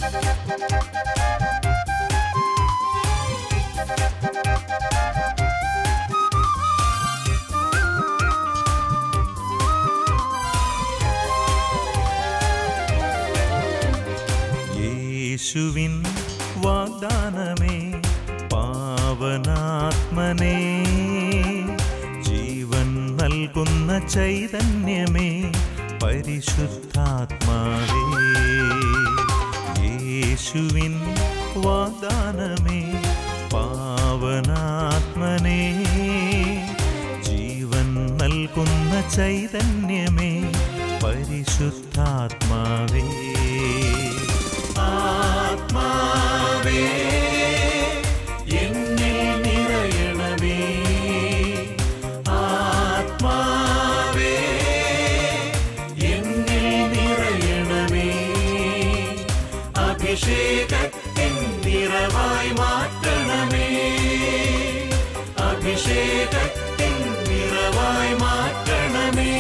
യേശുവിൻ വാഗ്ദാനമേ പാവനാത്മനേ ജീവൻ നൽകുന്ന ചൈതന്യമേ പരിശുദ്ധാത്മാവേ യേശുവിൻ വാഗ്ദാനമേ പാവനാത്മനേ ജീവൻ നൽകുന്ന ചൈതന്യമേ പരിശുദ്ധാത്മാവേ ആത്മാവേ എന്നിൽ നിറയണമേ ആത്മാവേ എന്നിൽ നിറയണമേ അഭിഷേകത്തിൻ നിറവായി മാറ്റണമേ അഭിഷേകത്തിൻ നിറവായി മാറ്റണമേ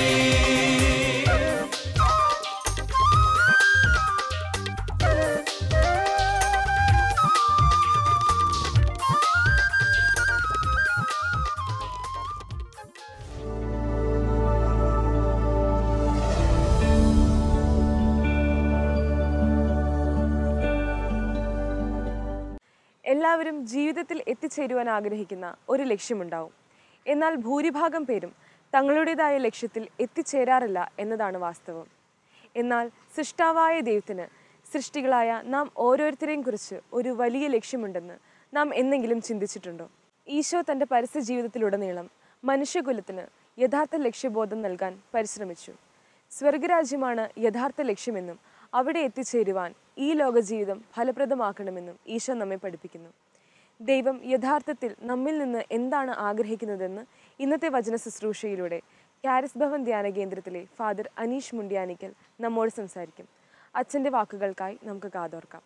എല്ലാവരും ജീവിതത്തിൽ എത്തിച്ചേരുവാൻ ആഗ്രഹിക്കുന്ന ഒരു ലക്ഷ്യമുണ്ടാവും എന്നാൽ ഭൂരിഭാഗം പേരും തങ്ങളുടേതായ ലക്ഷ്യത്തിൽ എത്തിച്ചേരാറില്ല എന്നതാണ് വാസ്തവം എന്നാൽ സൃഷ്ടാവായ ദൈവത്തിന് സൃഷ്ടികളായ നാം ഓരോരുത്തരെയും കുറിച്ച് ഒരു വലിയ ലക്ഷ്യമുണ്ടെന്ന് നാം എന്നെങ്കിലും ചിന്തിച്ചിട്ടുണ്ടോ ഈശോ തൻ്റെ പരസ്യ ജീവിതത്തിലുടനീളം മനുഷ്യകുലത്തിന് യഥാർത്ഥ ലക്ഷ്യബോധം നൽകാൻ പരിശ്രമിച്ചു സ്വർഗരാജ്യമാണ് യഥാർത്ഥ ലക്ഷ്യമെന്നും അവിടെ എത്തിച്ചേരുവാൻ ഈ ലോക ജീവിതം ഫലപ്രദമാക്കണമെന്നും ഈശോ നമ്മെ പഠിപ്പിക്കുന്നു ദൈവം യഥാർത്ഥത്തിൽ നമ്മിൽ നിന്ന് എന്താണ് ആഗ്രഹിക്കുന്നതെന്ന് ഇന്നത്തെ വചന ശുശ്രൂഷയിലൂടെ കാരിസ് ഭവൻ ധ്യാന കേന്ദ്രത്തിലെ ഫാദർ അനീഷ് മുണ്ടിയാനിക്കൽ നമ്മോട് സംസാരിക്കും അച്ഛൻ്റെ വാക്കുകൾക്കായി നമുക്ക് കാതോർക്കാം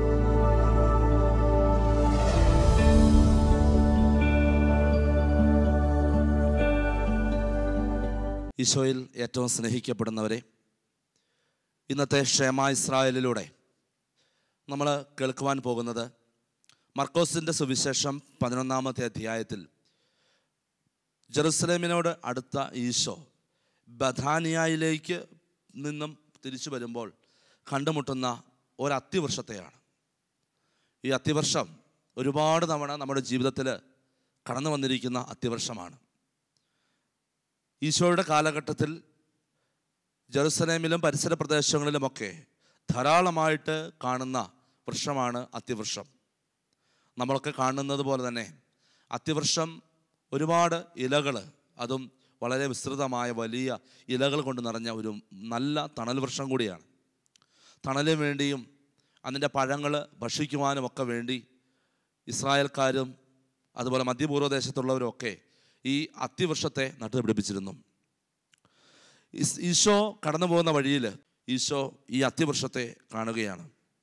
ഈശോയിൽ ഏറ്റവും സ്നേഹിക്കപ്പെടുന്നവരെ ഇന്നത്തെ ക്ഷേമ ഇസ്രായേലിലൂടെ നമ്മൾ കേൾക്കുവാൻ പോകുന്നത് മർക്കോസിൻ്റെ സുവിശേഷം പതിനൊന്നാമത്തെ അധ്യായത്തിൽ ജെറുസലേമിനോട് അടുത്ത ഈശോ ബഥാനിയയിലേക്ക് നിന്നും തിരിച്ചു വരുമ്പോൾ കണ്ടുമുട്ടുന്ന ഒരു അത്തിവൃക്ഷത്തെയാണ് ഈ അത്തിവർഷം ഒരുപാട് തവണ നമ്മുടെ ജീവിതത്തിൽ കടന്നു വന്നിരിക്കുന്ന അത്തിവർഷമാണ് ഈശോയുടെ കാലഘട്ടത്തിൽ ജെറുസലേമിലും പരിസര പ്രദേശങ്ങളിലുമൊക്കെ ധാരാളമായിട്ട് കാണുന്ന വൃക്ഷമാണ് അത്തിവൃക്ഷം നമ്മളൊക്കെ കാണുന്നത് പോലെ തന്നെ അത്തിവൃക്ഷം ഒരുപാട് ഇലകൾ അതും വളരെ വിസ്തൃതമായ വലിയ ഇലകൾ കൊണ്ട് നിറഞ്ഞ ഒരു നല്ല തണൽ വൃക്ഷം കൂടിയാണ് തണലിന് വേണ്ടിയും അതിൻ്റെ പഴങ്ങൾ ഭക്ഷിക്കുവാനും ഒക്കെ വേണ്ടി ഇസ്രായേൽക്കാരും അതുപോലെ മധ്യപൂർവ്വദേശത്തുള്ളവരും ഒക്കെ ഈ അത്തിവൃക്ഷത്തെ നട്ടുപിടിപ്പിച്ചിരുന്നു ഈസ്- ഈശോ കടന്നു പോകുന്ന വഴിയിൽ ഈശോ ഈ അത്തിവൃക്ഷത്തെ കാണുകയാണ്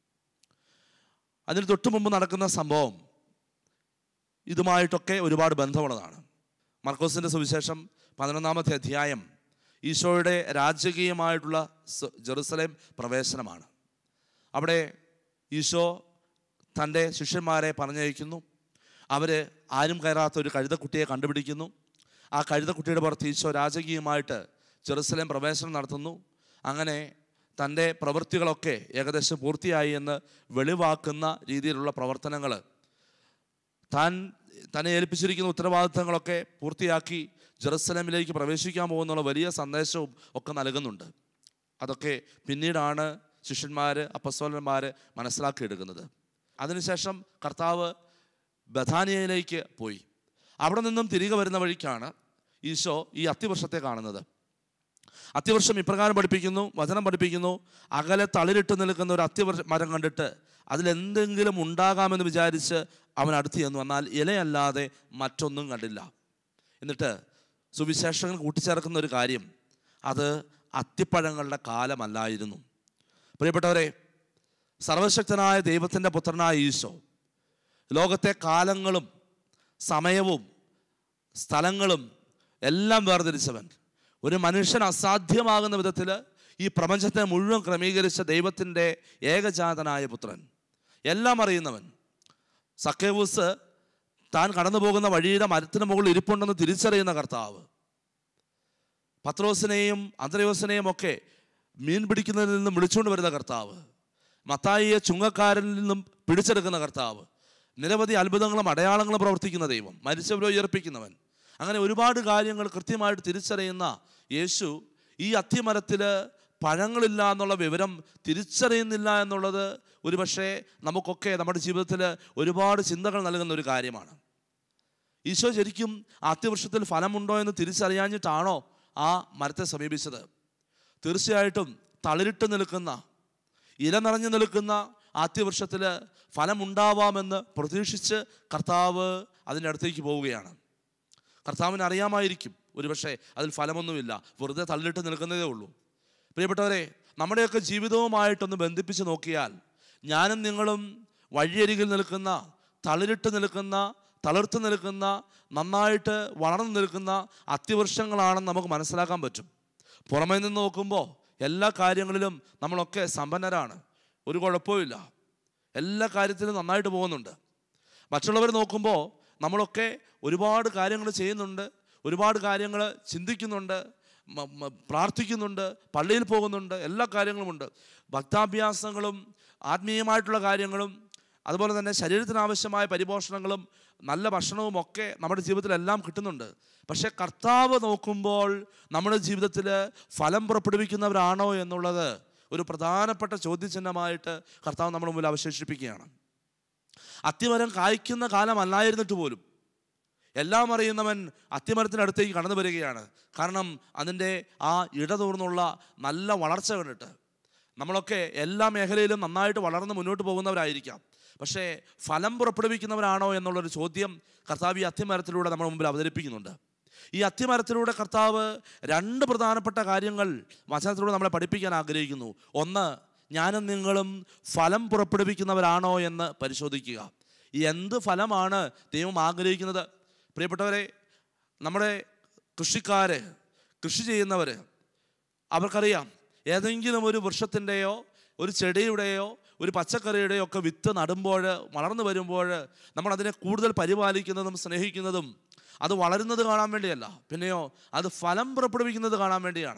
അതിന് തൊട്ടു മുമ്പ് നടക്കുന്ന സംഭവം ഇതുമായിട്ടൊക്കെ ഒരുപാട് ബന്ധമുള്ളതാണ് മർക്കോസിൻ്റെ സുവിശേഷം പതിനൊന്നാമത്തെ അധ്യായം ഈശോയുടെ രാജകീയമായിട്ടുള്ള സ- ജെറുസലേം പ്രവേശനമാണ് അവിടെ ഈശോ തൻ്റെ ശിഷ്യന്മാരെ പറഞ്ഞയക്കുന്നു അവർ ആരും കയറാത്ത ഒരു കഴുതക്കുട്ടിയെ കണ്ടുപിടിക്കുന്നു ആ കഴുതക്കുട്ടിയുടെ പുറത്ത് ഈശോ രാജകീയമായിട്ട് ജെറുസലേം പ്രവേശനം നടത്തുന്നു അങ്ങനെ തൻ്റെ പ്രവൃത്തികളൊക്കെ ഏകദേശം പൂർത്തിയായി എന്ന് വെളിവാക്കുന്ന രീതിയിലുള്ള പ്രവർത്തനങ്ങൾ താൻ തന്നെ ഏൽപ്പിച്ചിരിക്കുന്ന ഉത്തരവാദിത്തങ്ങളൊക്കെ പൂർത്തിയാക്കി ജെറുസലേമിലേക്ക് പ്രവേശിക്കാൻ പോകുന്നുള്ള വലിയ സന്ദേശവും ഒക്കെ നൽകുന്നുണ്ട് അതൊക്കെ പിന്നീടാണ് ശിഷ്യന്മാർ അപ്പസ്വലന്മാർ മനസ്സിലാക്കിയെടുക്കുന്നത് അതിനുശേഷം കർത്താവ് ബഥാനിയയിലേക്ക് പോയി അവിടെ നിന്നും തിരികെ വരുന്ന വഴിക്കാണ് ഈശോ ഈ അത്തിവർഷത്തെ കാണുന്നത് അത്തിവർഷം ഇപ്രകാരം പഠിപ്പിക്കുന്നു വചനം പഠിപ്പിക്കുന്നു അകലെ തളിരിട്ട് നിൽക്കുന്ന ഒരു അത്തിവർ മരം കണ്ടിട്ട് അതിലെന്തെങ്കിലും ഉണ്ടാകാമെന്ന് വിചാരിച്ച് അവൻ അടുത്ത് ചെന്നു എന്നാൽ ഇലയല്ലാതെ മറ്റൊന്നും കണ്ടില്ല എന്നിട്ട് സുവിശേഷങ്ങൾ കൂട്ടിച്ചേർക്കുന്ന ഒരു കാര്യം അത് അത്തിപ്പഴങ്ങളുടെ കാലമല്ലായിരുന്നു പ്രിയപ്പെട്ടവരെ സർവശക്തനായ ദൈവത്തിൻ്റെ പുത്രനായ ഈശോ ലോകത്തെ കാലങ്ങളും സമയവും സ്ഥലങ്ങളും എല്ലാം വേർതിരിച്ചവൻ ഒരു മനുഷ്യൻ അസാധ്യമാകുന്ന വിധത്തിൽ ഈ പ്രപഞ്ചത്തെ മുഴുവൻ ക്രമീകരിച്ച ദൈവത്തിൻ്റെ ഏകജാതനായ പുത്രൻ എല്ലാം അറിയുന്നവൻ സക്കേവൂസ് താൻ കടന്നു പോകുന്ന വഴിയുടെ മരത്തിന് മുകളിൽ ഇരിപ്പുണ്ടെന്ന് തിരിച്ചറിയുന്ന കർത്താവ് പത്രോസിനെയും അന്ത്രയോസിനെയും ഒക്കെ മീൻ പിടിക്കുന്നതിൽ നിന്നും വിളിച്ചുകൊണ്ട് വരുന്ന കർത്താവ് മത്തായിയെ ചുങ്കക്കാരിൽ നിന്നും പിടിച്ചെടുക്കുന്ന കർത്താവ് നിരവധി അത്ഭുതങ്ങളും അടയാളങ്ങളും പ്രവർത്തിക്കുന്ന ദൈവം മരിച്ചവരെ ഉയർപ്പിക്കുന്നവൻ അങ്ങനെ ഒരുപാട് കാര്യങ്ങൾ കൃത്യമായിട്ട് തിരിച്ചറിയുന്ന യേശു ഈ അത്തിമരത്തിൽ പഴങ്ങളില്ല എന്നുള്ള വിവരം തിരിച്ചറിയുന്നില്ല എന്നുള്ളത് ഒരുപക്ഷെ നമുക്കൊക്കെ നമ്മുടെ ജീവിതത്തിൽ ഒരുപാട് ചിന്തകൾ നൽകുന്ന ഒരു കാര്യമാണ് ഈശോ ശരിക്കും ആദ്യവൃക്ഷത്തിൽ ഫലമുണ്ടോ എന്ന് തിരിച്ചറിയാഞ്ഞിട്ടാണോ ആ മരത്തെ സമീപിച്ചത് തീർച്ചയായിട്ടും തളിരിട്ട് നിൽക്കുന്ന ഇല നിറഞ്ഞു നിൽക്കുന്ന ആദ്യവൃക്ഷത്തിൽ ഫലമുണ്ടാവാമെന്ന് പ്രതീക്ഷിച്ച് കർത്താവ് അതിൻ്റെ അടുത്തേക്ക് പോവുകയാണ് കർത്താവിന് അറിയാമായിരിക്കും ഒരുപക്ഷെ അതിൽ ഫലമൊന്നുമില്ല വെറുതെ തള്ളിട്ട് നിൽക്കുന്നതേ ഉള്ളൂ പ്രിയപ്പെട്ടവരെ നമ്മുടെയൊക്കെ ജീവിതവുമായിട്ടൊന്ന് ബന്ധിപ്പിച്ച് നോക്കിയാൽ ഞാനും നിങ്ങളും വഴിയരികിൽ നിൽക്കുന്ന തളിരിട്ട് നിൽക്കുന്ന തളിർത്ത് നിൽക്കുന്ന നന്നായിട്ട് വളർന്നു നിൽക്കുന്ന അത്യവൃക്ഷങ്ങളാണെന്ന് നമുക്ക് മനസ്സിലാക്കാൻ പറ്റും പുറമേ നിന്ന് നോക്കുമ്പോൾ എല്ലാ കാര്യങ്ങളിലും നമ്മളൊക്കെ സമ്പന്നരാണ് ഒരു കുഴപ്പമില്ല എല്ലാ കാര്യത്തിലും നന്നായിട്ട് പോകുന്നുണ്ട് മറ്റുള്ളവർ നോക്കുമ്പോൾ നമ്മളൊക്കെ ഒരുപാട് കാര്യങ്ങൾ ചെയ്യുന്നുണ്ട് ഒരുപാട് കാര്യങ്ങൾ ചിന്തിക്കുന്നുണ്ട് മ- മ- പ്രാർത്ഥിക്കുന്നുണ്ട് പള്ളിയിൽ പോകുന്നുണ്ട് എല്ലാ കാര്യങ്ങളുമുണ്ട് ഭക്താഭ്യാസങ്ങളും ആത്മീയമായിട്ടുള്ള കാര്യങ്ങളും അതുപോലെ തന്നെ ശരീരത്തിന് ആവശ്യമായ പരിപോഷണങ്ങളും നല്ല ഭക്ഷണവും ഒക്കെ നമ്മുടെ ജീവിതത്തിലെല്ലാം കിട്ടുന്നുണ്ട് പക്ഷേ കർത്താവ് നോക്കുമ്പോൾ നമ്മുടെ ജീവിതത്തിൽ ഫലം പുറപ്പെടുവിക്കുന്നവരാണോ എന്നുള്ളത് ഒരു പ്രധാനപ്പെട്ട ചോദ്യചിഹ്നമായിട്ട് കർത്താവ് നമ്മുടെ മുമ്പിൽ അവശേഷിപ്പിക്കുകയാണ് അത്തിമരം കായ്ക്കുന്ന കാലമല്ലായിരുന്നിട്ട് പോലും എല്ലാം അറിയുന്നവൻ അത്തിമരത്തിനടുത്തേക്ക് കടന്നു വരികയാണ് കാരണം അതിൻ്റെ ആ ഇടതൂർന്നുള്ള നല്ല വളർച്ച കണ്ടിട്ട് നമ്മളൊക്കെ എല്ലാ മേഖലയിലും നന്നായിട്ട് വളർന്ന് മുന്നോട്ട് പോകുന്നവരായിരിക്കാം പക്ഷേ ഫലം പുറപ്പെടുവിക്കുന്നവരാണോ എന്നുള്ളൊരു ചോദ്യം കർത്താവ് ഈ അത്തിമരത്തിലൂടെ നമ്മുടെ മുമ്പിൽ അവതരിപ്പിക്കുന്നുണ്ട് ഈ അത്തിമരത്തിലൂടെ കർത്താവ് രണ്ട് പ്രധാനപ്പെട്ട കാര്യങ്ങൾ വചനത്തിലൂടെ നമ്മളെ പഠിപ്പിക്കാൻ ആഗ്രഹിക്കുന്നു ഒന്ന് ഞാനും നിങ്ങളും ഫലം പുറപ്പെടുവിക്കുന്നവരാണോ എന്ന് പരിശോധിക്കുക ഈ എന്ത് ഫലമാണ് ദൈവം ആഗ്രഹിക്കുന്നത് പ്രിയപ്പെട്ടവരെ നമ്മുടെ കൃഷിക്കാര് കൃഷി ചെയ്യുന്നവർ അവർക്കറിയാം ഏതെങ്കിലും ഒരു വൃക്ഷത്തിൻ്റെയോ ഒരു ചെടിയുടെയോ ഒരു പച്ചക്കറിയുടെയോ ഒക്കെ വിത്ത് നടുമ്പോൾ വളർന്നു വരുമ്പോൾ നമ്മൾ അതിനെ കൂടുതൽ പരിപാലിക്കുന്നതും സ്നേഹിക്കുന്നതും അത് വളരുന്നത് കാണാൻ വേണ്ടിയല്ല പിന്നെയോ അത് ഫലം പുറപ്പെടുവിക്കുന്നത് കാണാൻ വേണ്ടിയാണ്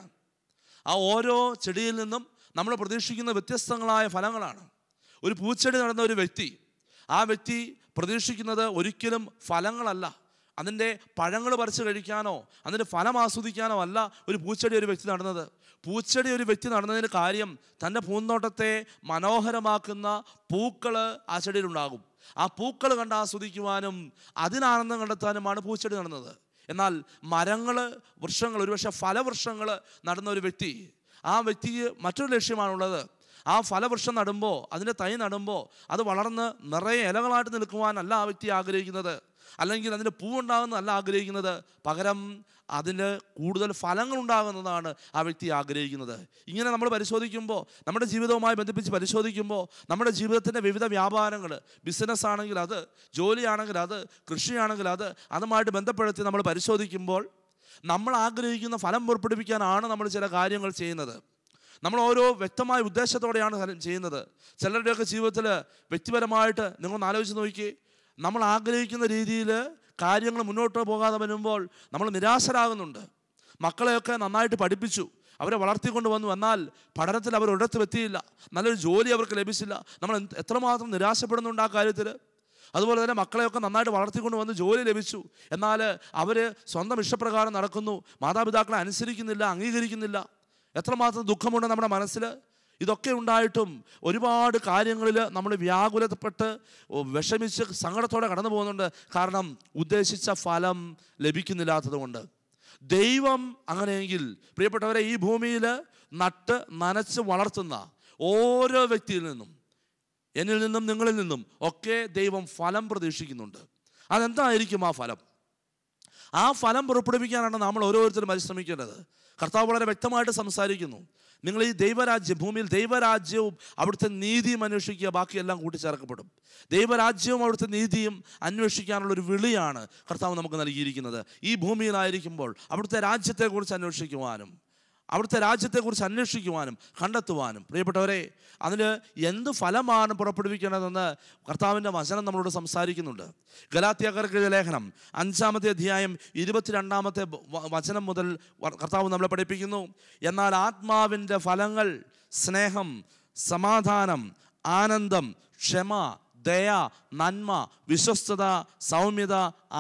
ആ ഓരോ ചെടിയിൽ നിന്നും നമ്മൾ പ്രതീക്ഷിക്കുന്ന വ്യത്യസ്തങ്ങളായ ഫലങ്ങളാണ് ഒരു പൂച്ചെടി നടന്ന ഒരു വ്യക്തി ആ വ്യക്തി പ്രതീക്ഷിക്കുന്നത് ഒരിക്കലും ഫലങ്ങളല്ല അതിൻ്റെ പഴങ്ങൾ പറിച്ച് കഴിക്കാനോ അതിൻ്റെ ഫലം ആസ്വദിക്കാനോ അല്ല ഒരു പൂച്ചെടി ഒരു വ്യക്തി നടന്നത് പൂച്ചെടി ഒരു വ്യക്തി നടന്നതിന് കാര്യം തൻ്റെ പൂന്തോട്ടത്തെ മനോഹരമാക്കുന്ന പൂക്കൾ ആ ചെടിയിലുണ്ടാകും ആ പൂക്കൾ കണ്ട് ആസ്വദിക്കുവാനും അതിനാനന്ദം കണ്ടെത്താനുമാണ് പൂച്ചെടി നടന്നത് എന്നാൽ മരങ്ങൾ വൃക്ഷങ്ങൾ ഒരുപക്ഷെ ഫലവൃക്ഷങ്ങൾ നടന്ന ഒരു വ്യക്തി ആ വ്യക്തിക്ക് മറ്റൊരു ലക്ഷ്യമാണുള്ളത് ആ ഫലവൃക്ഷം നടുമ്പോൾ അതിൻ്റെ തൈ നടുമ്പോൾ അത് വളർന്ന് നിറയെ ഇലകളായിട്ട് നിൽക്കുവാനല്ല ആ വ്യക്തി ആഗ്രഹിക്കുന്നത് അല്ലെങ്കിൽ അതിൻ്റെ പൂവുണ്ടാകുന്നതല്ല ആഗ്രഹിക്കുന്നത് പകരം അതിന് കൂടുതൽ ഫലങ്ങൾ ഉണ്ടാകുന്നതാണ് ആ വ്യക്തി ആഗ്രഹിക്കുന്നത് ഇങ്ങനെ നമ്മൾ പരിശോധിക്കുമ്പോൾ നമ്മുടെ ജീവിതവുമായി ബന്ധിപ്പിച്ച് പരിശോധിക്കുമ്പോൾ നമ്മുടെ ജീവിതത്തിൻ്റെ വിവിധ വ്യാപാരങ്ങൾ ബിസിനസ് ആണെങ്കിൽ അത് ജോലിയാണെങ്കിൽ അത് കൃഷിയാണെങ്കിൽ അത് അതുമായിട്ട് ബന്ധപ്പെടുത്തി നമ്മൾ പരിശോധിക്കുമ്പോൾ നമ്മൾ ആഗ്രഹിക്കുന്ന ഫലം പുറപ്പെടുവിക്കാനാണ് നമ്മൾ ചില കാര്യങ്ങൾ ചെയ്യുന്നത് നമ്മൾ ഓരോ വ്യക്തമായ ഉദ്ദേശത്തോടെയാണ് കാര്യം ചെയ്യുന്നത് ചിലരുടെയൊക്കെ ജീവിതത്തിൽ വ്യക്തിപരമായിട്ട് നിങ്ങളൊന്ന് ആലോചിച്ച് നോക്കി നമ്മൾ ആഗ്രഹിക്കുന്ന രീതിയിൽ കാര്യങ്ങൾ മുന്നോട്ട് പോകാതെ വരുമ്പോൾ നമ്മൾ നിരാശരാകുന്നുണ്ട് മക്കളെയൊക്കെ നന്നായിട്ട് പഠിപ്പിച്ചു അവരെ വളർത്തിക്കൊണ്ട് വന്നു എന്നാൽ പഠനത്തിൽ അവർ ഒരിടത്തും നല്ലൊരു ജോലി അവർക്ക് ലഭിച്ചില്ല നമ്മൾ എന്ത്- എത്രമാത്രം നിരാശപ്പെടുന്നുണ്ട് ആ കാര്യത്തിൽ അതുപോലെ തന്നെ മക്കളെയൊക്കെ നന്നായിട്ട് വളർത്തിക്കൊണ്ട് വന്ന് ജോലി ലഭിച്ചു എന്നാൽ അവർ സ്വന്തം ഇഷ്ടപ്രകാരം നടക്കുന്നു മാതാപിതാക്കളെ അനുസരിക്കുന്നില്ല അംഗീകരിക്കുന്നില്ല എത്രമാത്രം ദുഃഖമുണ്ട് നമ്മുടെ മനസ്സിൽ ഇതൊക്കെ ഉണ്ടായിട്ടും ഒരുപാട് കാര്യങ്ങളിൽ നമ്മൾ വ്യാകുലപ്പെട്ട് വിഷമിച്ച് സങ്കടത്തോടെ കടന്നു പോകുന്നുണ്ട് കാരണം ഉദ്ദേശിച്ച ഫലം ലഭിക്കുന്നില്ലാത്തത് കൊണ്ട് ദൈവം അങ്ങനെയെങ്കിൽ പ്രിയപ്പെട്ടവരെ ഈ ഭൂമിയിൽ നട്ട് നനച്ച് വളർത്തുന്ന ഓരോ വ്യക്തിയിൽ നിന്നും എന്നിൽ നിന്നും നിങ്ങളിൽ നിന്നും ഒക്കെ ദൈവം ഫലം പ്രതീക്ഷിക്കുന്നുണ്ട് അതെന്തായിരിക്കും ആ ഫലം ആ ഫലം പുറപ്പെടുവിക്കാനാണ് നമ്മൾ ഓരോരുത്തരും പരിശ്രമിക്കേണ്ടത് കർത്താവ് വളരെ വ്യക്തമായിട്ട് സംസാരിക്കുന്നു നിങ്ങൾ ഈ ദൈവരാജ്യം ഭൂമിയിൽ ദൈവരാജ്യവും അവിടുത്തെ നീതിയും അന്വേഷിക്കുക ബാക്കിയെല്ലാം കൂട്ടിച്ചേർക്കപ്പെടും ദൈവരാജ്യവും അവിടുത്തെ നീതിയും അന്വേഷിക്കാനുള്ള ഒരു വിളിയാണ് കർത്താവ് നമുക്ക് നൽകിയിരിക്കുന്നത് ഈ ഭൂമിയിലായിരിക്കുമ്പോൾ അവിടുത്തെ രാജ്യത്തെക്കുറിച്ച് അന്വേഷിക്കുവാനും അവിടുത്തെ രാജ്യത്തെക്കുറിച്ച് അന്വേഷിക്കുവാനും കണ്ടെത്തുവാനും പ്രിയപ്പെട്ടവരെ അതിൽ എന്ത് ഫലമാണ് പുറപ്പെടുവിക്കേണ്ടതെന്ന് കർത്താവിൻ്റെ വചനം നമ്മളോട് സംസാരിക്കുന്നുണ്ട് ഗലാത്യാക്കർക്ക് ലേഖനം അഞ്ചാമത്തെ അധ്യായം ഇരുപത്തിരണ്ടാമത്തെ വ- വചനം മുതൽ വ- കർത്താവ് നമ്മളെ പഠിപ്പിക്കുന്നു എന്നാൽ ആത്മാവിൻ്റെ ഫലങ്ങൾ സ്നേഹം സമാധാനം ആനന്ദം ക്ഷമ ദയ നന്മ വിശ്വസ്തത സൗമ്യത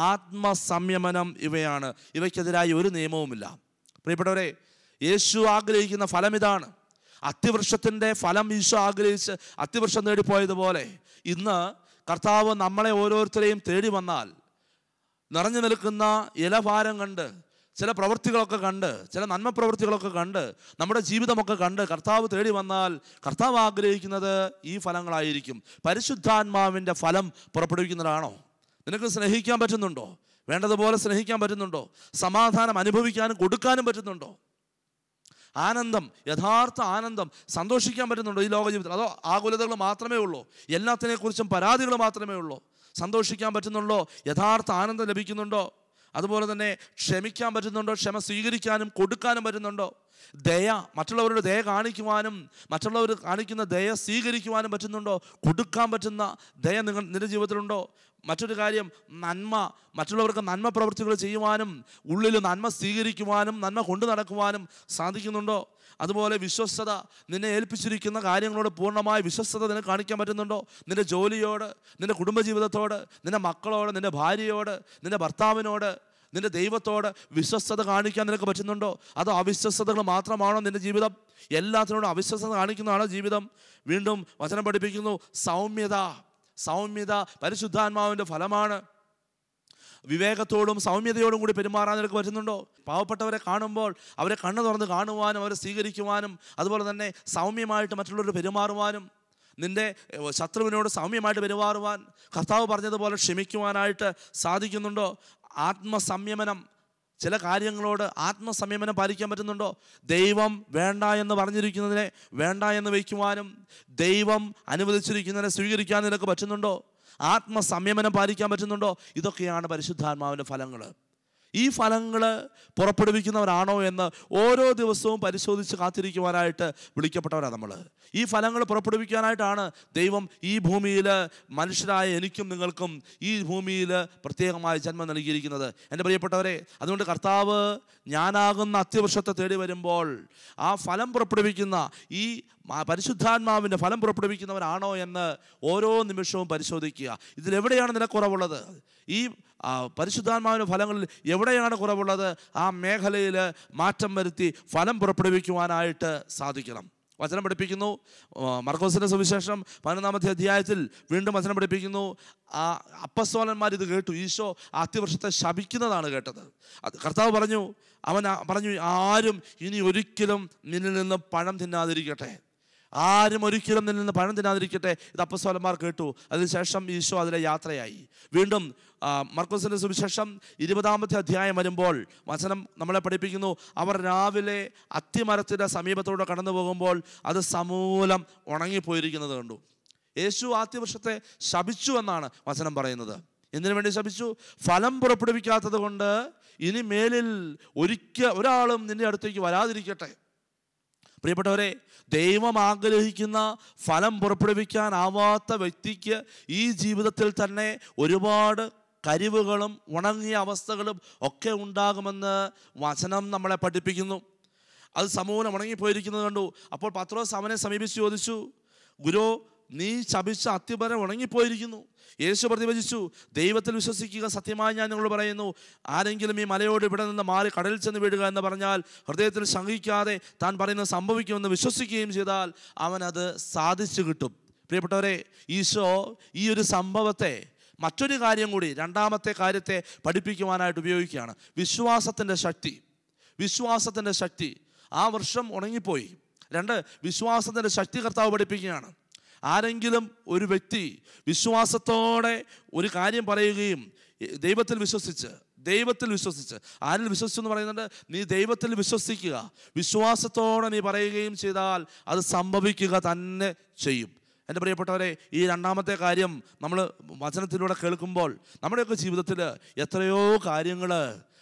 ആത്മസംയമനം ഇവയാണ് ഇവയ്ക്കെതിരായി ഒരു നിയമവുമില്ല പ്രിയപ്പെട്ടവരെ യേശു ആഗ്രഹിക്കുന്ന ഫലം ഇതാണ് അത്തിവൃക്ഷത്തിൻ്റെ ഫലം ഈശോ ആഗ്രഹിച്ച് അത്തിവൃക്ഷം നേടിപ്പോയതുപോലെ ഇന്ന് കർത്താവ് നമ്മളെ ഓരോരുത്തരെയും തേടി വന്നാൽ നിറഞ്ഞു നിൽക്കുന്ന ഇലഭാരം കണ്ട് ചില പ്രവൃത്തികളൊക്കെ കണ്ട് ചില നന്മ പ്രവൃത്തികളൊക്കെ കണ്ട് നമ്മുടെ ജീവിതമൊക്കെ കണ്ട് കർത്താവ് തേടി വന്നാൽ കർത്താവ് ആഗ്രഹിക്കുന്നത് ഈ ഫലങ്ങളായിരിക്കും പരിശുദ്ധാത്മാവിൻ്റെ ഫലം പുറപ്പെടുവിക്കുന്നതാണോ നിനക്ക് സ്നേഹിക്കാൻ പറ്റുന്നുണ്ടോ വേണ്ടതുപോലെ സ്നേഹിക്കാൻ പറ്റുന്നുണ്ടോ സമാധാനം അനുഭവിക്കാനും കൊടുക്കാനും പറ്റുന്നുണ്ടോ ആനന്ദം യഥാർത്ഥ ആനന്ദം സന്തോഷിക്കാൻ പറ്റുന്നുണ്ടോ ഈ ലോക ജീവിതത്തിൽ അതോ ആകുലതകൾ മാത്രമേ ഉള്ളൂ എല്ലാത്തിനെക്കുറിച്ചും പരാതികൾ മാത്രമേ ഉള്ളൂ സന്തോഷിക്കാൻ പറ്റുന്നുണ്ടോ യഥാർത്ഥ ആനന്ദം ലഭിക്കുന്നുണ്ടോ അതുപോലെ തന്നെ ക്ഷമിക്കാൻ പറ്റുന്നുണ്ടോ ക്ഷമ സ്വീകരിക്കാനും കൊടുക്കാനും പറ്റുന്നുണ്ടോ ദയ മറ്റുള്ളവരുടെ ദയ കാണിക്കുവാനും മറ്റുള്ളവർ കാണിക്കുന്ന ദയ സ്വീകരിക്കുവാനും പറ്റുന്നുണ്ടോ കൊടുക്കാൻ പറ്റുന്ന ദയ നിങ്ങൾ നിന്റെ ജീവിതത്തിലുണ്ടോ മറ്റൊരു കാര്യം നന്മ മറ്റുള്ളവർക്ക് നന്മ പ്രവൃത്തികൾ ചെയ്യുവാനും ഉള്ളിൽ നന്മ സ്വീകരിക്കുവാനും നന്മ കൊണ്ടു നടക്കുവാനും സാധിക്കുന്നുണ്ടോ അതുപോലെ വിശ്വസ്തത നിന്നെ ഏൽപ്പിച്ചിരിക്കുന്ന കാര്യങ്ങളോട് പൂർണ്ണമായ വിശ്വസ്തത നിനക്ക് കാണിക്കാൻ പറ്റുന്നുണ്ടോ നിന്റെ ജോലിയോട് നിന്റെ കുടുംബജീവിതത്തോട് നിന്റെ മക്കളോട് നിന്റെ ഭാര്യയോട് നിന്റെ ഭർത്താവിനോട് നിന്റെ ദൈവത്തോട് വിശ്വസ്തത കാണിക്കാൻ നിനക്ക് പറ്റുന്നുണ്ടോ അതോ അവിശ്വസ്തതകൾ മാത്രമാണോ നിന്റെ ജീവിതം എല്ലാത്തിനോടും അവിശ്വസ്തത കാണിക്കുന്നതാണോ ജീവിതം വീണ്ടും വചനം പഠിപ്പിക്കുന്നു സൗമ്യത സൗമ്യത പരിശുദ്ധാത്മാവിൻ്റെ ഫലമാണ് വിവേകത്തോടും സൗമ്യതയോടും കൂടി പെരുമാറാൻ നിനക്ക് പറ്റുന്നുണ്ടോ പാവപ്പെട്ടവരെ കാണുമ്പോൾ അവരെ കണ്ണു തുറന്ന് കാണുവാനും അവരെ സ്വീകരിക്കുവാനും അതുപോലെ തന്നെ സൗമ്യമായിട്ട് മറ്റുള്ളവർ പെരുമാറുവാനും നിന്റെ ഏഹ്, ശത്രുവിനോട് സൗമ്യമായിട്ട് പെരുമാറുവാൻ കർത്താവ് പറഞ്ഞതുപോലെ ക്ഷമിക്കുവാനായിട്ട് സാധിക്കുന്നുണ്ടോ ആത്മസംയമനം ചില കാര്യങ്ങളോട് ആത്മസംയമനം പാലിക്കാൻ പറ്റുന്നുണ്ടോ ദൈവം വേണ്ട എന്ന് പറഞ്ഞിരിക്കുന്നതിനെ വേണ്ട എന്ന് വയ്ക്കുവാനും ദൈവം അനുവദിച്ചിരിക്കുന്നതിനെ സ്വീകരിക്കാൻ നിനക്ക് പറ്റുന്നുണ്ടോ ആത്മസംയമനം പാലിക്കാൻ പറ്റുന്നുണ്ടോ ഇതൊക്കെയാണ് പരിശുദ്ധാത്മാവിൻ്റെ ഫലങ്ങൾ ഈ ഫലങ്ങൾ പുറപ്പെടുവിക്കുന്നവരാണോ എന്ന് ഓരോ ദിവസവും പരിശോധിച്ച് കാത്തിരിക്കുവാനായിട്ട് വിളിക്കപ്പെട്ടവരാണ് നമ്മൾ ഈ ഫലങ്ങൾ പുറപ്പെടുവിക്കാനായിട്ടാണ് ദൈവം ഈ ഭൂമിയിൽ മനുഷ്യരായ എനിക്കും നിങ്ങൾക്കും ഈ ഭൂമിയിൽ പ്രത്യേകമായ ജന്മം നൽകിയിരിക്കുന്നത് എൻ്റെ പ്രിയപ്പെട്ടവരെ അതുകൊണ്ട് കർത്താവ് ഞാനാകുന്ന അത്യവൃക്ഷത്തെ തേടി വരുമ്പോൾ ആ ഫലം പുറപ്പെടുവിക്കുന്ന ഈ മ- പരിശുദ്ധാത്മാവിൻ്റെ ഫലം പുറപ്പെടുവിക്കുന്നവരാണോ എന്ന് ഓരോ നിമിഷവും പരിശോധിക്കുക ഇതിലെവിടെയാണ് നിനക്ക് കുറവുള്ളത് ഈ ആ, പരിശുദ്ധാത്മാവിൻ്റെ ഫലങ്ങളിൽ എവിടെയാണ് കുറവുള്ളത് ആ മേഖലയിൽ മാറ്റം വരുത്തി ഫലം പുറപ്പെടുവിക്കുവാനായിട്ട് സാധിക്കണം വചനം പഠിപ്പിക്കുന്നു ആ, മർക്കോസിൻ്റെ സുവിശേഷം പതിനൊന്നാമത്തെ അധ്യായത്തിൽ വീണ്ടും വചനം പഠിപ്പിക്കുന്നു ആ അപ്പസ്തോലന്മാർ ഇത് കേട്ടു ഈശോ ആ അത്യവർഷത്തെ ശപിക്കുന്നതാണ് കേട്ടത് അത് കർത്താവ് പറഞ്ഞു അവൻ ആ- പറഞ്ഞു ആരും ഇനി ഒരിക്കലും നിന്നിൽ നിന്ന് പഴം തിന്നാതിരിക്കട്ടെ ആരും ഒരിക്കലും നിന്നിൽ നിന്ന് പഴം തിന്നാതിരിക്കട്ടെ ഇത് അപ്പസ്തോലന്മാർ കേട്ടു അതിനുശേഷം ഈശോ അതിലെ യാത്രയായി വീണ്ടും ആ, മർക്കോസിൻ്റെ സുവിശേഷം ഇരുപതാമത്തെ അധ്യായം വരുമ്പോൾ വചനം നമ്മളെ പഠിപ്പിക്കുന്നു അവർ രാവിലെ അത്തിമരത്തിൻ്റെ സമീപത്തൂടെ കടന്നു പോകുമ്പോൾ അത് സമൂലം ഉണങ്ങിപ്പോയിരിക്കുന്നത് കണ്ടു യേശു ആദ്യവർഷത്തെ ശപിച്ചു എന്നാണ് വചനം പറയുന്നത് എന്തിനു വേണ്ടി ശപിച്ചു ഫലം പുറപ്പെടുവിക്കാത്തത് കൊണ്ട് ഇനി മേലിൽ ഒരിക്കൽ ഒരാളും നിന്റെ അടുത്തേക്ക് വരാതിരിക്കട്ടെ പ്രിയപ്പെട്ടവരെ ദൈവം ആഗ്രഹിക്കുന്ന ഫലം പുറപ്പെടുവിക്കാനാവാത്ത വ്യക്തിക്ക് ഈ ജീവിതത്തിൽ തന്നെ ഒരുപാട് കരിവുകളും ഉണങ്ങിയ അവസ്ഥകളും ഒക്കെ ഉണ്ടാകുമെന്ന് വചനം നമ്മളെ പഠിപ്പിക്കുന്നു അത് സമൂലം ഉണങ്ങിപ്പോയിരിക്കുന്നത് കണ്ടു അപ്പോൾ പത്രോസ് അവനെ സമീപിച്ച് ചോദിച്ചു ഗുരു നീ ശപിച്ച അത്യപരം ഉണങ്ങിപ്പോയിരിക്കുന്നു യേശു പ്രതിവചിച്ചു ദൈവത്തിൽ വിശ്വസിക്കുക സത്യമായി ഞാൻ നിങ്ങളോട് പറയുന്നു ആരെങ്കിലും ഈ മലയോട് ഇവിടെ നിന്ന് മാറി കടലിൽ ചെന്ന് വീഴുക എന്ന് പറഞ്ഞാൽ ഹൃദയത്തിൽ ശങ്കിക്കാതെ താൻ പറയുന്നത് സംഭവിക്കുമെന്ന് വിശ്വസിക്കുകയും ചെയ്താൽ അവൻ അത് സാധിച്ചു കിട്ടും പ്രിയപ്പെട്ടവരെ ഈശോ ഈ ഒരു സംഭവത്തെ മറ്റൊരു കാര്യം കൂടി രണ്ടാമത്തെ കാര്യത്തെ പഠിപ്പിക്കുവാനായിട്ട് ഉപയോഗിക്കുകയാണ് വിശ്വാസത്തിൻ്റെ ശക്തി വിശ്വാസത്തിൻ്റെ ശക്തി ആ വർഷം ഉണങ്ങിപ്പോയി രണ്ട് വിശ്വാസത്തിൻ്റെ ശക്തി കർത്താവ് പഠിപ്പിക്കുകയാണ് ആരെങ്കിലും ഒരു വ്യക്തി വിശ്വാസത്തോടെ ഒരു കാര്യം പറയുകയും എ- ദൈവത്തിൽ വിശ്വസിച്ച് ദൈവത്തിൽ വിശ്വസിച്ച് ആരിൽ വിശ്വസിച്ചു എന്ന് പറയുന്നുണ്ട് നീ ദൈവത്തിൽ വിശ്വസിക്കുക വിശ്വാസത്തോടെ നീ പറയുകയും ചെയ്താൽ അത് സംഭവിക്കുക തന്നെ ചെയ്യും എൻ്റെ പ്രിയപ്പെട്ടവരെ ഈ രണ്ടാമത്തെ കാര്യം നമ്മൾ വചനത്തിലൂടെ കേൾക്കുമ്പോൾ നമ്മുടെയൊക്കെ ജീവിതത്തിൽ എത്രയോ കാര്യങ്ങൾ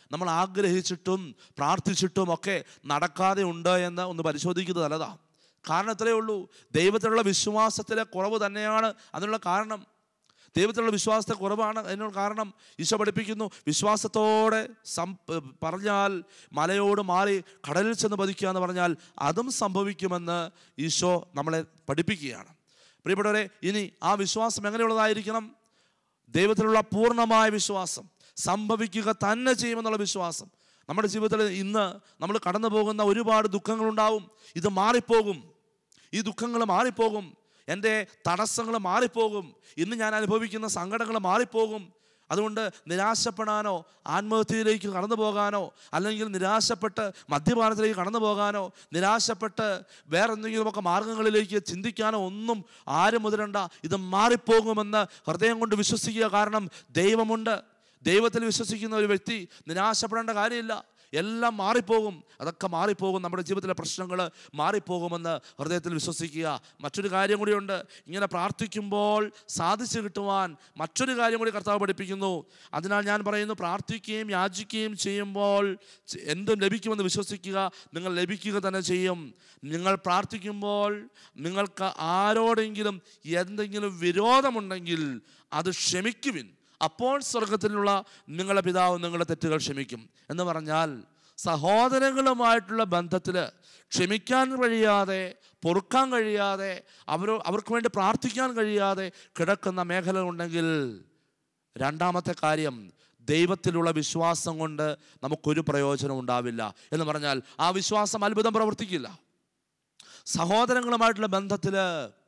നമ്മൾ ആഗ്രഹിച്ചിട്ടും പ്രാർത്ഥിച്ചിട്ടും ഒക്കെ നടക്കാതെ ഉണ്ട് എന്ന് ഒന്ന് പരിശോധിക്കുന്നത് നല്ലതാണ് കാരണം ഇത്രയേ ഉള്ളൂ ദൈവത്തിലുള്ള വിശ്വാസത്തിലെ കുറവ് തന്നെയാണ് അതിനുള്ള കാരണം ദൈവത്തിലുള്ള വിശ്വാസത്തെ കുറവാണ് അതിനുള്ള കാരണം ഈശോ പഠിപ്പിക്കുന്നു വിശ്വാസത്തോടെ സം പറഞ്ഞാൽ മലയോട് മാറി കടലിൽ ചെന്ന് പതിക്കുക എന്ന് പറഞ്ഞാൽ അതും സംഭവിക്കുമെന്ന് ഈശോ നമ്മളെ പഠിപ്പിക്കുകയാണ് പ്രിയപ്പെട്ടവരെ ഇനി ആ വിശ്വാസം എങ്ങനെയുള്ളതായിരിക്കണം ദൈവത്തിലുള്ള പൂർണ്ണമായ വിശ്വാസം സംഭവിക്കുക തന്നെ ചെയ്യുമെന്നുള്ള വിശ്വാസം നമ്മുടെ ജീവിതത്തിൽ ഇന്ന് നമ്മൾ കടന്നു പോകുന്ന ഒരുപാട് ദുഃഖങ്ങളുണ്ടാവും ഇത് മാറിപ്പോകും ഈ ദുഃഖങ്ങൾ മാറിപ്പോകും എൻ്റെ തടസ്സങ്ങൾ മാറിപ്പോകും ഇന്ന് ഞാൻ അനുഭവിക്കുന്ന സങ്കടങ്ങൾ മാറിപ്പോകും അതുകൊണ്ട് നിരാശപ്പെടാനോ ആത്മഹത്യയിലേക്ക് കടന്നു പോകാനോ അല്ലെങ്കിൽ നിരാശപ്പെട്ട് മദ്യപാനത്തിലേക്ക് കടന്നു പോകാനോ നിരാശപ്പെട്ട് വേറെ എന്തെങ്കിലുമൊക്കെ മാർഗങ്ങളിലേക്ക് ചിന്തിക്കാനോ ഒന്നും ആരും മുതിരണ്ട ഇത് മാറിപ്പോകുമെന്ന് ഹൃദയം കൊണ്ട് വിശ്വസിക്കുക കാരണം ദൈവമുണ്ട് ദൈവത്തിൽ വിശ്വസിക്കുന്ന ഒരു വ്യക്തി നിരാശപ്പെടേണ്ട കാര്യമില്ല എല്ലാം മാറിപ്പോകും അതൊക്കെ മാറിപ്പോകും നമ്മുടെ ജീവിതത്തിലെ പ്രശ്നങ്ങൾ മാറിപ്പോകുമെന്ന് ഹൃദയത്തിൽ വിശ്വസിക്കുക മറ്റൊരു കാര്യം കൂടിയുണ്ട് ഇങ്ങനെ പ്രാർത്ഥിക്കുമ്പോൾ സാധിച്ചു കിട്ടുവാൻ മറ്റൊരു കാര്യം കൂടി കർത്താവ് പഠിപ്പിക്കുന്നു അതിനാൽ ഞാൻ പറയുന്നു പ്രാർത്ഥിക്കുകയും യാചിക്കുകയും ചെയ്യുമ്പോൾ ചെ- എന്തും ലഭിക്കുമെന്ന് വിശ്വസിക്കുക നിങ്ങൾ ലഭിക്കുക തന്നെ ചെയ്യും നിങ്ങൾ പ്രാർത്ഥിക്കുമ്പോൾ നിങ്ങൾക്ക് ആരോടെങ്കിലും എന്തെങ്കിലും വിരോധമുണ്ടെങ്കിൽ അത് ക്ഷമിക്കുവിൻ അപ്പോൾ സ്വർഗത്തിലുള്ള നിങ്ങളുടെ പിതാവ് നിങ്ങളുടെ തെറ്റുകൾ ക്ഷമിക്കും എന്ന് പറഞ്ഞാൽ സഹോദരങ്ങളുമായിട്ടുള്ള ബന്ധത്തിൽ ക്ഷമിക്കാൻ കഴിയാതെ പൊറുക്കാൻ കഴിയാതെ അവർ അവർക്ക് വേണ്ടി പ്രാർത്ഥിക്കാൻ കഴിയാതെ കിടക്കുന്ന മേഖല ഉണ്ടെങ്കിൽ രണ്ടാമത്തെ കാര്യം ദൈവത്തിലുള്ള വിശ്വാസം കൊണ്ട് നമുക്കൊരു പ്രയോജനം ഉണ്ടാവില്ല എന്ന് പറഞ്ഞാൽ ആ വിശ്വാസം അത്ഭുതം പ്രവർത്തിക്കില്ല സഹോദരങ്ങളുമായിട്ടുള്ള ബന്ധത്തിൽ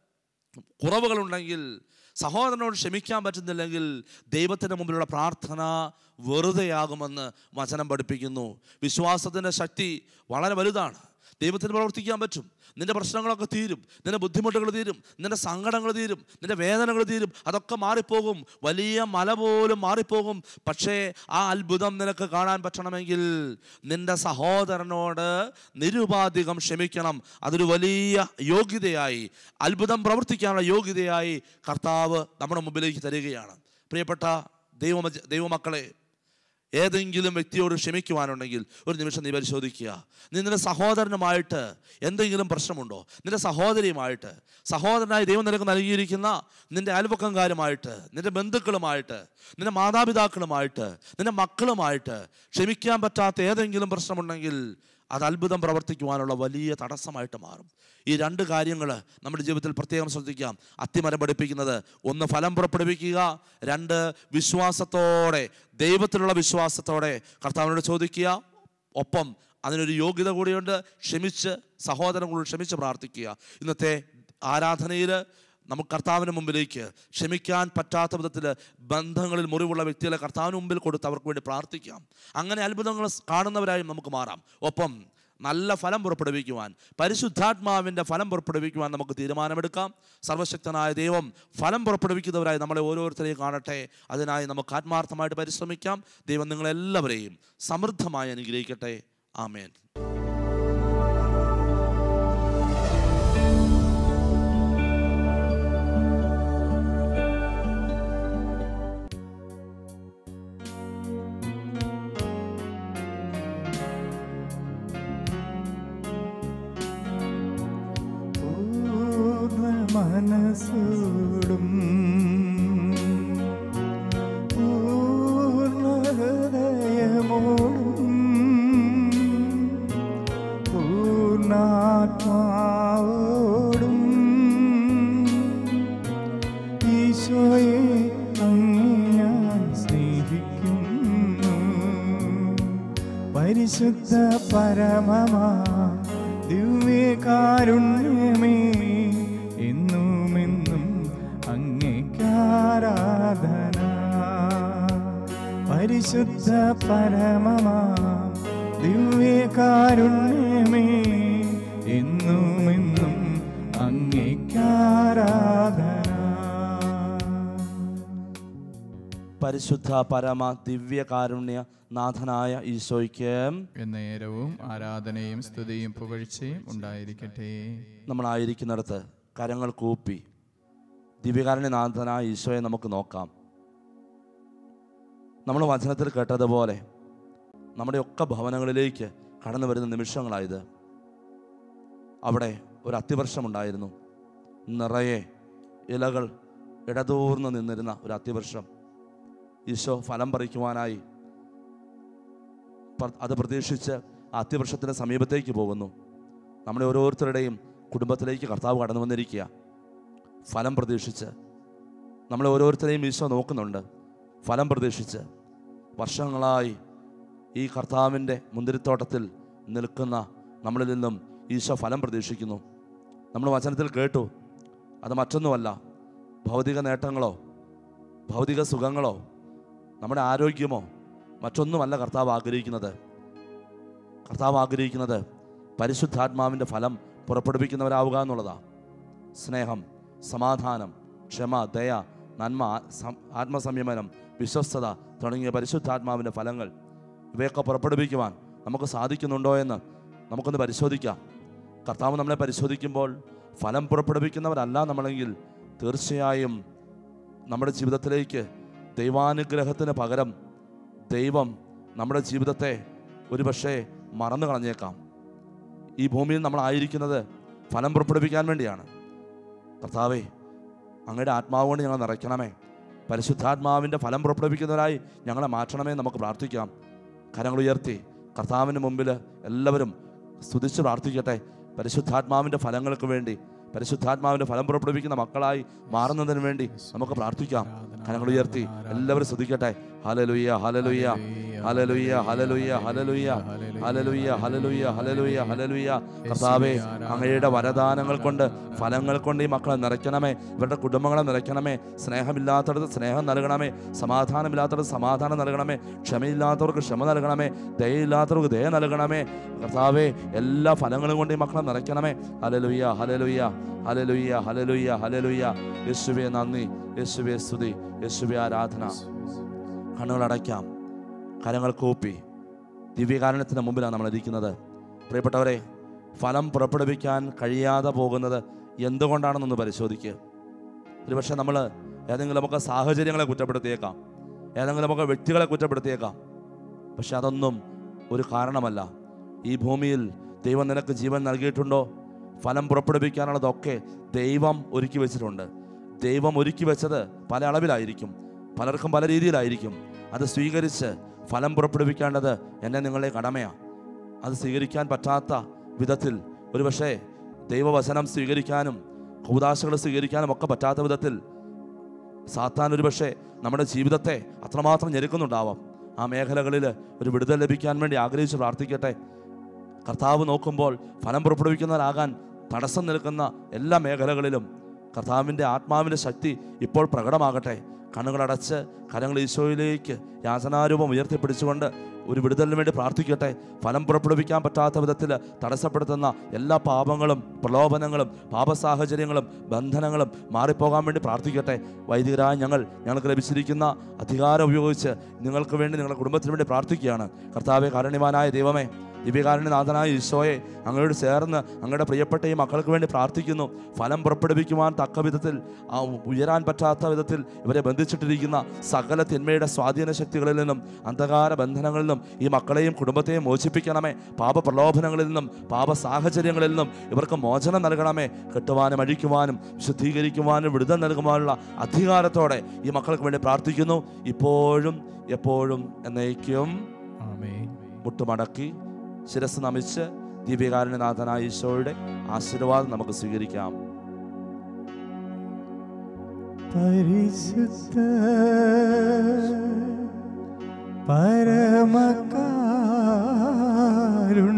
കുറവുകളുണ്ടെങ്കിൽ സഹോദരനോട് ക്ഷമിക്കാൻ പറ്റുന്നില്ലെങ്കിൽ ദൈവത്തിൻ്റെ മുമ്പിലുള്ള പ്രാർത്ഥന വെറുതെയാകുമെന്ന് വചനം പഠിപ്പിക്കുന്നു വിശ്വാസത്തിൻ്റെ ശക്തി വളരെ വലുതാണ് ദൈവത്തിന് പ്രവർത്തിക്കാൻ പറ്റും നിന്റെ പ്രശ്നങ്ങളൊക്കെ തീരും നിന്റെ ബുദ്ധിമുട്ടുകൾ തീരും നിന്റെ സങ്കടങ്ങൾ തീരും നിന്റെ വേദനകൾ തീരും അതൊക്കെ മാറിപ്പോകും വലിയ മല പോലും മാറിപ്പോകും പക്ഷേ ആ അത്ഭുതം നിനക്ക് കാണാൻ പറ്റണമെങ്കിൽ നിന്റെ സഹോദരനോട് നിരുപാധികം ക്ഷമിക്കണം അതൊരു വലിയ യോഗ്യതയായി അത്ഭുതം പ്രവർത്തിക്കാനുള്ള യോഗ്യതയായി കർത്താവ് നമ്മുടെ മുമ്പിലേക്ക് തരികയാണ് പ്രിയപ്പെട്ട ദൈവ ദൈവമക്കളെ ഏതെങ്കിലും വ്യക്തിയോട് ക്ഷമിക്കുവാനുണ്ടെങ്കിൽ ഒരു നിമിഷം നീ പരിശോധിക്കുക നീ നിന്റെ സഹോദരനുമായിട്ട് എന്തെങ്കിലും പ്രശ്നമുണ്ടോ നിന്റെ സഹോദരിയുമായിട്ട് സഹോദരനായി ദൈവം നിനക്ക് നൽകിയിരിക്കുന്ന നിന്റെ അയൽപക്കംകാരുമായിട്ട് നിന്റെ ബന്ധുക്കളുമായിട്ട് നിന്റെ മാതാപിതാക്കളുമായിട്ട് നിന്റെ മക്കളുമായിട്ട് ക്ഷമിക്കാൻ പറ്റാത്ത ഏതെങ്കിലും പ്രശ്നമുണ്ടെങ്കിൽ അത് അത്ഭുതം പ്രവർത്തിക്കുവാനുള്ള വലിയ തടസ്സമായിട്ട് മാറും ഈ രണ്ട് കാര്യങ്ങൾ നമ്മുടെ ജീവിതത്തിൽ പ്രത്യേകം ശ്രദ്ധിക്കാം അത്തിമരം പഠിപ്പിക്കുന്നത് ഒന്ന് ഫലം പുറപ്പെടുവിക്കുക രണ്ട് വിശ്വാസത്തോടെ ദൈവത്തിലുള്ള വിശ്വാസത്തോടെ കർത്താവിനോട് ചോദിക്കുക ഒപ്പം അതിനൊരു യോഗ്യത കൂടിയുണ്ട് ക്ഷമിച്ച് സഹോദരങ്ങളോട് ക്ഷമിച്ച് പ്രാർത്ഥിക്കുക ഇന്നത്തെ ആരാധനയിൽ നമുക്ക് കർത്താവിന് മുമ്പിലേക്ക് ക്ഷമിക്കാൻ പറ്റാത്ത വിധത്തിൽ ബന്ധങ്ങളിൽ മുറിവുള്ള വ്യക്തികളെ കർത്താവിന് മുമ്പിൽ കൊടുത്ത് അവർക്ക് വേണ്ടി പ്രാർത്ഥിക്കാം അങ്ങനെ അത്ഭുതങ്ങൾ കാണുന്നവരായി നമുക്ക് മാറാം ഒപ്പം നല്ല ഫലം പുറപ്പെടുവിക്കുവാൻ പരിശുദ്ധാത്മാവിൻ്റെ ഫലം പുറപ്പെടുവിക്കുവാൻ നമുക്ക് തീരുമാനമെടുക്കാം സർവശക്തനായ ദൈവം ഫലം പുറപ്പെടുവിക്കുന്നവരായി നമ്മളെ ഓരോരുത്തരെയും കാണട്ടെ അതിനായി നമുക്ക് ആത്മാർത്ഥമായിട്ട് പരിശ്രമിക്കാം ദൈവം നിങ്ങളെല്ലാവരെയും സമൃദ്ധമായി അനുഗ്രഹിക്കട്ടെ ആമേൻ പൂർണ്ണ മനസ്സോടും പൂർണ്ണ ഹൃദയമോടും പൂർണ്ണാത്മാവോടും ഈശോയെ അങ്ങേ ഞാൻ സ്നേഹിക്കുന്നു പരിശുദ്ധ പരമമാ ദിവ്യകാരുണ്യമേ എന്നുമെന്നും അങ്ങേക്കാരാധന പരിശുദ്ധ പരമമാ ദിവ്യകാരുണ്യമേ എന്നുമെന്നും അങ്ങേക്കാരാധന പരിശുദ്ധ പരമ ദിവ്യകാരുണ്യ നാഥനായ ഈശോയ്ക്ക് എന്നേരവും ആരാധനയും സ്തുതിയും പുകഴ്ചയും ഉണ്ടായിരിക്കട്ടെ നമ്മളായിരിക്കുന്നിടത്ത് കരങ്ങൾ കൂപ്പി ദിവ്യകാരുണ്യനാഥനായ ഈശോയെ നമുക്ക് നോക്കാം നമ്മൾ വചനത്തിൽ കേട്ടതുപോലെ നമ്മുടെയൊക്കെ ഭവനങ്ങളിലേക്ക് കടന്നു വരുന്ന നിമിഷങ്ങളായത് അവിടെ ഒരു അത്തിവർഷമുണ്ടായിരുന്നു നിറയെ ഇലകൾ ഇടതൂർന്ന് നിന്നിരുന്ന ഒരു അത്തിവർഷം ഈശോ ഫലം പറിക്കുവാനായി പ്ര- അത് പ്രതീക്ഷിച്ച് ആ അത്തിവൃക്ഷത്തിൻ്റെ സമീപത്തേക്ക് പോകുന്നു നമ്മുടെ ഓരോരുത്തരുടെയും കുടുംബത്തിലേക്ക് കർത്താവ് കടന്നു വന്നിരിക്കുക ഫലം പ്രതീക്ഷിച്ച് നമ്മളെ ഓരോരുത്തരെയും ഈശോ നോക്കുന്നുണ്ട് ഫലം പ്രതീക്ഷിച്ച് വർഷങ്ങളായി ഈ കർത്താവിൻ്റെ മുന്തിരിത്തോട്ടത്തിൽ നിൽക്കുന്ന നമ്മളിൽ നിന്നും ഈശോ ഫലം പ്രതീക്ഷിക്കുന്നു നമ്മൾ വചനത്തിൽ കേട്ടു അത് മറ്റൊന്നുമല്ല ഭൗതിക നേട്ടങ്ങളോ ഭൗതിക സുഖങ്ങളോ നമ്മുടെ ആരോഗ്യമോ മറ്റൊന്നുമല്ല കർത്താവ് ആഗ്രഹിക്കുന്നത് കർത്താവ് ആഗ്രഹിക്കുന്നത് പരിശുദ്ധാത്മാവിൻ്റെ ഫലം പുറപ്പെടുവിക്കുന്നവരാവുക എന്നുള്ളതാണ് സ്നേഹം സമാധാനം ക്ഷമ ദയ നന്മ ആ- സം- ആത്മസംയമനം വിശ്വസ്തത തുടങ്ങിയ പരിശുദ്ധാത്മാവിൻ്റെ ഫലങ്ങൾ ഇവയൊക്കെ പുറപ്പെടുവിക്കുവാൻ നമുക്ക് സാധിക്കുന്നുണ്ടോ എന്ന് നമുക്കൊന്ന് പരിശോധിക്കാം കർത്താവ് നമ്മളെ പരിശോധിക്കുമ്പോൾ ഫലം പുറപ്പെടുവിക്കുന്നവരല്ല നമ്മളെങ്കിൽ തീർച്ചയായും നമ്മുടെ ജീവിതത്തിലേക്ക് ദൈവാനുഗ്രഹത്തിന് പകരം ദൈവം നമ്മുടെ ജീവിതത്തെ ഒരുപക്ഷെ മറന്നു കളഞ്ഞേക്കാം ഈ ഭൂമിയിൽ നമ്മളായിരിക്കുന്നത് ഫലം പുറപ്പെടുവിക്കാൻ വേണ്ടിയാണ് കർത്താവേ അങ്ങയുടെ ആത്മാവ് കൊണ്ട് ഞങ്ങൾ നിറയ്ക്കണമേ പരിശുദ്ധാത്മാവിൻ്റെ ഫലം പുറപ്പെടുവിക്കുന്നവരായി ഞങ്ങളെ മാറ്റണമേ എന്ന് നമുക്ക് പ്രാർത്ഥിക്കാം കരങ്ങൾ ഉയർത്തി കർത്താവിന് മുമ്പിൽ എല്ലാവരും സ്തുതിച്ച് പ്രാർത്ഥിക്കട്ടെ പരിശുദ്ധാത്മാവിൻ്റെ ഫലങ്ങൾക്ക് വേണ്ടി പരിശുദ്ധാത്മാവിൻ്റെ ഫലം പുറപ്പെടുവിക്കുന്ന മക്കളായി മാറുന്നതിന് വേണ്ടി നമുക്ക് പ്രാർത്ഥിക്കാം കരങ്ങൾ ഉയർത്തി എല്ലാവരും സ്തുതിക്കട്ടെ ഹലലുയ്യ ഹലലുയ്യ ഹലലുയ്യ ഹലലുയ്യ ഹലലുയ്യ ഹലലുയ്യ ഹലലുയ്യ ഹലലുയ്യ ഹലലുയ്യ കർത്താവേ അങ്ങയുടെ വരദാനങ്ങൾ കൊണ്ട് ഫലങ്ങൾ കൊണ്ട് ഈ മക്കളെ നിറയ്ക്കണമേ ഇവരുടെ കുടുംബങ്ങളെ നിറയ്ക്കണമേ സ്നേഹമില്ലാത്തടത്ത് സ്നേഹം നൽകണമേ സമാധാനമില്ലാത്തടത്ത് സമാധാനം നൽകണമേ ക്ഷമയില്ലാത്തവർക്ക് ക്ഷമ നൽകണമേ ദയയില്ലാത്തവർക്ക് ദയ നൽകണമേ കർത്താവേ എല്ലാ ഫലങ്ങളും കൊണ്ട് ഈ മക്കളെ നിറയ്ക്കണമേ ഹലലുയ്യ ഹലലുയ്യ ഹലലുയ്യ ഹലലുയ്യ ഹലലുയ്യ യേശുവെ നന്ദി യേശുവെ സ്തുതി യേശുവെ ആരാധന കണ്ണുകളടയ്ക്കാം കരങ്ങൾ കൂപ്പി ദിവ്യകാരണത്തിന് മുമ്പിലാണ് നമ്മൾ ഇരിക്കുന്നത് പ്രിയപ്പെട്ടവരെ ഫലം പുറപ്പെടുവിക്കാൻ കഴിയാതെ പോകുന്നത് എന്തുകൊണ്ടാണെന്നൊന്ന് പരിശോധിക്കുക ഒരുപക്ഷെ നമ്മൾ ഏതെങ്കിലും നമുക്ക് സാഹചര്യങ്ങളെ കുറ്റപ്പെടുത്തിയേക്കാം ഏതെങ്കിലും നമുക്ക് വ്യക്തികളെ കുറ്റപ്പെടുത്തിയേക്കാം പക്ഷെ അതൊന്നും ഒരു കാരണമല്ല ഈ ഭൂമിയിൽ ദൈവം നിനക്ക് ജീവൻ നൽകിയിട്ടുണ്ടോ ഫലം പുറപ്പെടുവിക്കാനുള്ളതൊക്കെ ദൈവം ഒരുക്കി വെച്ചിട്ടുണ്ട് ദൈവം ഒരുക്കി വെച്ചത് പല അളവിലായിരിക്കും പലർക്കും പല രീതിയിലായിരിക്കും അത് സ്വീകരിച്ച് ഫലം പുറപ്പെടുവിക്കേണ്ടത് എൻ്റെ നിങ്ങളുടെ കടമയാണ് അത് സ്വീകരിക്കാൻ പറ്റാത്ത വിധത്തിൽ ഒരുപക്ഷെ ദൈവവചനം സ്വീകരിക്കാനും കൂതാശകൾ സ്വീകരിക്കാനും ഒക്കെ പറ്റാത്ത വിധത്തിൽ സാത്താൻ ഒരുപക്ഷെ നമ്മുടെ ജീവിതത്തെ അത്രമാത്രം ഞെരുക്കുന്നുണ്ടാവാം ആ മേഖലകളിൽ ഒരു വിടുതൽ ലഭിക്കാൻ വേണ്ടി ആഗ്രഹിച്ച് പ്രാർത്ഥിക്കട്ടെ കർത്താവ് നോക്കുമ്പോൾ ഫലം പുറപ്പെടുവിക്കുന്നവരാകാൻ തടസ്സം നിൽക്കുന്ന എല്ലാ മേഖലകളിലും കർത്താവിൻ്റെ ആത്മാവിൻ്റെ ശക്തി ഇപ്പോൾ പ്രകടമാകട്ടെ കണ്ണുകളടച്ച് കരങ്ങൾ ഈശോയിലേക്ക് യാചനാരൂപം ഉയർത്തിപ്പിടിച്ചുകൊണ്ട് ഒരു വിടുതലിന് വേണ്ടി പ്രാർത്ഥിക്കട്ടെ ഫലം പുറപ്പെടുവിക്കാൻ പറ്റാത്ത വിധത്തിൽ തടസ്സപ്പെടുത്തുന്ന എല്ലാ പാപങ്ങളും പ്രലോഭനങ്ങളും പാപസാഹചര്യങ്ങളും ബന്ധനങ്ങളും മാറിപ്പോകാൻ വേണ്ടി പ്രാർത്ഥിക്കട്ടെ വൈദികരായ ഞങ്ങൾ ഞങ്ങൾക്ക് ലഭിച്ചിരിക്കുന്ന അധികാരം ഉപയോഗിച്ച് നിങ്ങൾക്ക് വേണ്ടി നിങ്ങളുടെ കുടുംബത്തിന് വേണ്ടി പ്രാർത്ഥിക്കുകയാണ് കർത്താവെ കാരുണ്യവാനായ ദൈവമേ ദിവ്യകാരുണ്യനാഥനായ ഈശോയെ അങ്ങയോട് ചേർന്ന് അങ്ങയുടെ പ്രിയപ്പെട്ട ഈ മക്കൾക്ക് വേണ്ടി പ്രാർത്ഥിക്കുന്നു ഫലം പുറപ്പെടുവിക്കുവാൻ തക്ക വിധത്തിൽ ആ ഉയരാൻ പറ്റാത്ത വിധത്തിൽ ഇവരെ ബന്ധിച്ചിട്ടിരിക്കുന്ന സകല തിന്മയുടെ സ്വാധീന ശക്തികളിൽ നിന്നും അന്ധകാര ബന്ധനങ്ങളിൽ നിന്നും ഈ മക്കളെയും കുടുംബത്തെയും മോചിപ്പിക്കണമേ പാപ പ്രലോഭനങ്ങളിൽ നിന്നും പാപ സാഹചര്യങ്ങളിൽ നിന്നും ഇവർക്ക് മോചനം നൽകണമേ കെട്ടുവാനും അഴിക്കുവാനും ശുദ്ധീകരിക്കുവാനും വിടുതൽ നൽകുവാനുള്ള അധികാരത്തോടെ ഈ മക്കൾക്ക് വേണ്ടി പ്രാർത്ഥിക്കുന്നു ഇപ്പോഴും എപ്പോഴും എന്നേക്കും ആമേൻ മുട്ടുമടക്കി ശിരസ് നമിച്ച് ദിവ്യകാരുണ്യനാഥനായ ഈശോയുടെ ആശീർവാദം നമുക്ക് സ്വീകരിക്കാം പരിശുദ്ധ പരമകാരുണ്യ